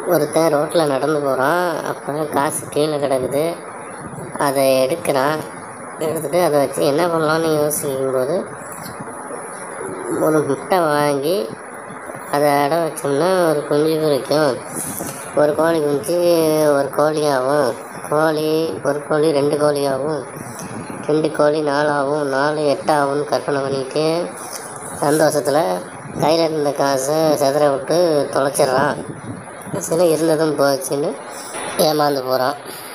ஒருத்தன் ரோட்டில் நடந்து போகிறான் அப்போ காசு கீழே கிடக்குது அதை எடுக்கிறான் எடுத்துகிட்டு அதை வச்சு என்ன பண்ணலான்னு யோசிக்கும்போது ஒரு முட்டை வாங்கி அதை அடை வச்சோம்னா ஒரு குஞ்சு பொரிக்கும் ஒரு கோழி குஞ்சு ஒரு கோழியாகும் கோழி ஒரு கோழி ரெண்டு கோழியாகும் ரெண்டு கோழி நாலாகும் நாலு எட்டாகும்னு கற்பனை பண்ணிட்டு சந்தோஷத்தில் கையில் இருந்த காசை செதற விட்டு தொலைச்சிட்றான் சில இருந்ததும் போச்சுன்னு ஏமாந்து போகிறான்